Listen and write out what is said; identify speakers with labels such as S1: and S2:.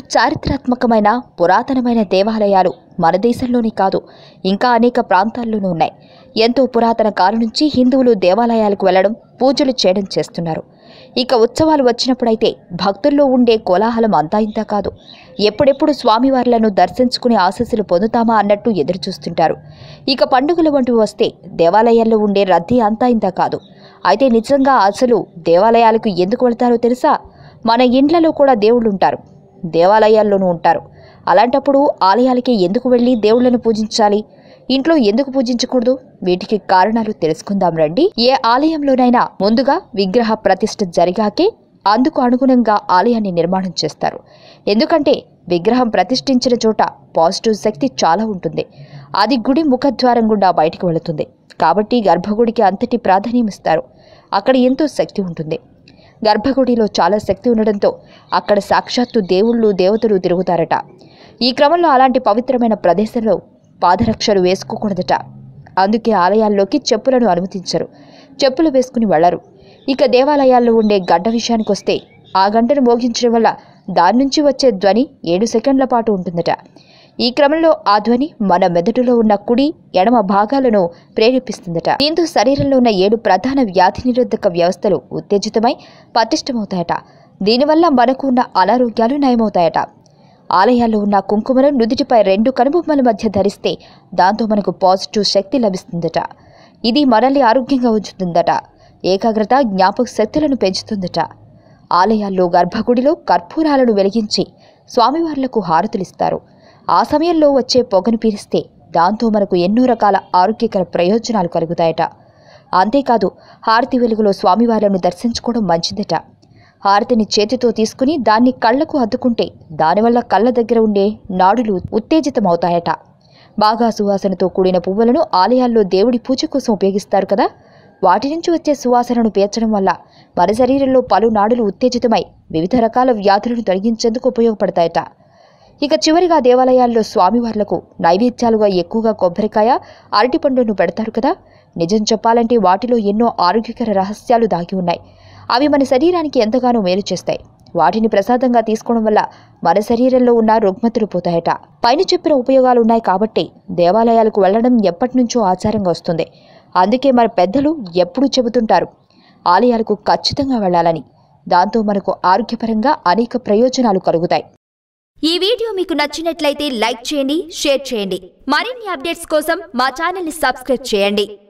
S1: చారిత్రాత్మకమైన పురాతనమైన దేవాలయాలు మన దేశంలోనే కాదు ఇంకా అనేక ప్రాంతాల్లోనూ ఉన్నాయి ఎంతో పురాతన కాలం నుంచి హిందువులు దేవాలయాలకు వెళ్లడం పూజలు చేయడం చేస్తున్నారు ఇక ఉత్సవాలు వచ్చినప్పుడైతే భక్తుల్లో ఉండే కోలాహలం అంతా ఇంత కాదు ఎప్పుడెప్పుడు స్వామివార్లను దర్శించుకుని ఆశీస్సులు పొందుతామా అన్నట్టు ఎదురు చూస్తుంటారు ఇక పండుగలు వంటివి వస్తే దేవాలయాల్లో ఉండే రద్దీ అంతా ఇంత కాదు అయితే నిజంగా అసలు దేవాలయాలకు ఎందుకు వెళ్తారో తెలుసా మన ఇండ్లలో కూడా దేవుళ్ళు ఉంటారు దేవాలయాల్లోనూ ఉంటారు అలాంటప్పుడు ఆలయాలకి ఎందుకు వెళ్ళి దేవుళ్ళను పూజించాలి ఇంట్లో ఎందుకు పూజించకూడదు వీటికి కారణాలు తెలుసుకుందాం రండి ఏ ఆలయంలోనైనా ముందుగా విగ్రహ ప్రతిష్ఠ జరిగాకే అందుకు అనుగుణంగా ఆలయాన్ని నిర్మాణం చేస్తారు ఎందుకంటే విగ్రహం ప్రతిష్ఠించిన చోట పాజిటివ్ శక్తి చాలా ఉంటుంది అది గుడి ముఖద్వారం గుండా బయటకు వెళుతుంది కాబట్టి గర్భగుడికి అంతటి ప్రాధాన్యం ఇస్తారు అక్కడ ఎంతో శక్తి ఉంటుంది గర్భగుడిలో చాలా శక్తి ఉండడంతో అక్కడ సాక్షాత్తు దేవుళ్ళు దేవతలు తిరుగుతారట ఈ క్రమంలో అలాంటి పవిత్రమైన ప్రదేశంలో పాదరక్షలు వేసుకోకూడదట అందుకే ఆలయాల్లోకి చెప్పులను అనుమతించరు చెప్పులు వేసుకుని వెళ్లరు ఇక దేవాలయాల్లో ఉండే గంట విషయానికి వస్తే ఆ గంటను మోగించడం వల్ల దాని నుంచి వచ్చే ధ్వని ఏడు సెకండ్ల పాటు ఉంటుందట ఈ క్రమంలో ఆ ధ్వని మన మెదడులో ఉన్న కుడి ఎడమ భాగాలను ప్రేరేపిస్తుందట దీంతో శరీరంలో ఉన్న ఏడు ప్రధాన వ్యాధి నిరోధక వ్యవస్థలు ఉత్తేజితమై పటిష్టమవుతాయట దీనివల్ల మనకు ఉన్న అనారోగ్యాలు నయమవుతాయట ఆలయాల్లో ఉన్న కుంకుమను నుదుటిపై రెండు కనుబొమ్మల మధ్య ధరిస్తే దాంతో మనకు పాజిటివ్ శక్తి లభిస్తుందట ఇది మనల్ని ఆరోగ్యంగా ఉంచుతుందట ఏకాగ్రత జ్ఞాపక శక్తులను పెంచుతుందట ఆలయాల్లో గర్భగుడిలో కర్పూరాలను వెలిగించి స్వామివార్లకు హారతులిస్తారు ఆ సమయంలో వచ్చే పొగను పీలిస్తే దాంతో మనకు ఎన్నో రకాల ఆరోగ్యకర ప్రయోజనాలు కలుగుతాయట అంతేకాదు హారతి వెలుగులో స్వామివార్లను దర్శించుకోవడం మంచిదట హారతిని చేతితో తీసుకుని దాన్ని కళ్ళకు అద్దుకుంటే దానివల్ల కళ్ళ దగ్గర ఉండే నాడులు ఉత్తేజితమవుతాయట బాగా సువాసనతో కూడిన పువ్వులను ఆలయాల్లో దేవుడి పూజ కోసం ఉపయోగిస్తారు కదా వాటి నుంచి వచ్చే సువాసనను పీల్చడం వల్ల మన శరీరంలో పలు నాడులు ఉత్తేజితమై వివిధ రకాల వ్యాధులను తొలగించేందుకు ఉపయోగపడతాయట ఇక చివరిగా దేవాలయాల్లో స్వామివార్లకు నైవేద్యాలుగా ఎక్కువగా కొబ్బరికాయ అరటిపండును పెడతారు కదా నిజం చెప్పాలంటే వాటిలో ఎన్నో ఆరోగ్యకర రహస్యాలు దాగి ఉన్నాయి అవి మన శరీరానికి ఎంతగానో మేలు చేస్తాయి వాటిని ప్రసాదంగా తీసుకోవడం వల్ల మన శరీరంలో ఉన్న రుగ్మతులు పోతాయట పైన చెప్పిన ఉపయోగాలు ఉన్నాయి కాబట్టి దేవాలయాలకు వెళ్ళడం ఎప్పటి నుంచో ఆచారంగా వస్తుంది అందుకే మన పెద్దలు ఎప్పుడూ చెబుతుంటారు ఆలయాలకు ఖచ్చితంగా వెళ్ళాలని దాంతో మనకు ఆరోగ్యపరంగా అనేక ప్రయోజనాలు కలుగుతాయి
S2: ఈ వీడియో మీకు నచ్చినట్లయితే లైక్ చేయండి షేర్ చేయండి మరిన్ని అప్డేట్స్ కోసం మా ఛానల్ని సబ్స్క్రైబ్ చేయండి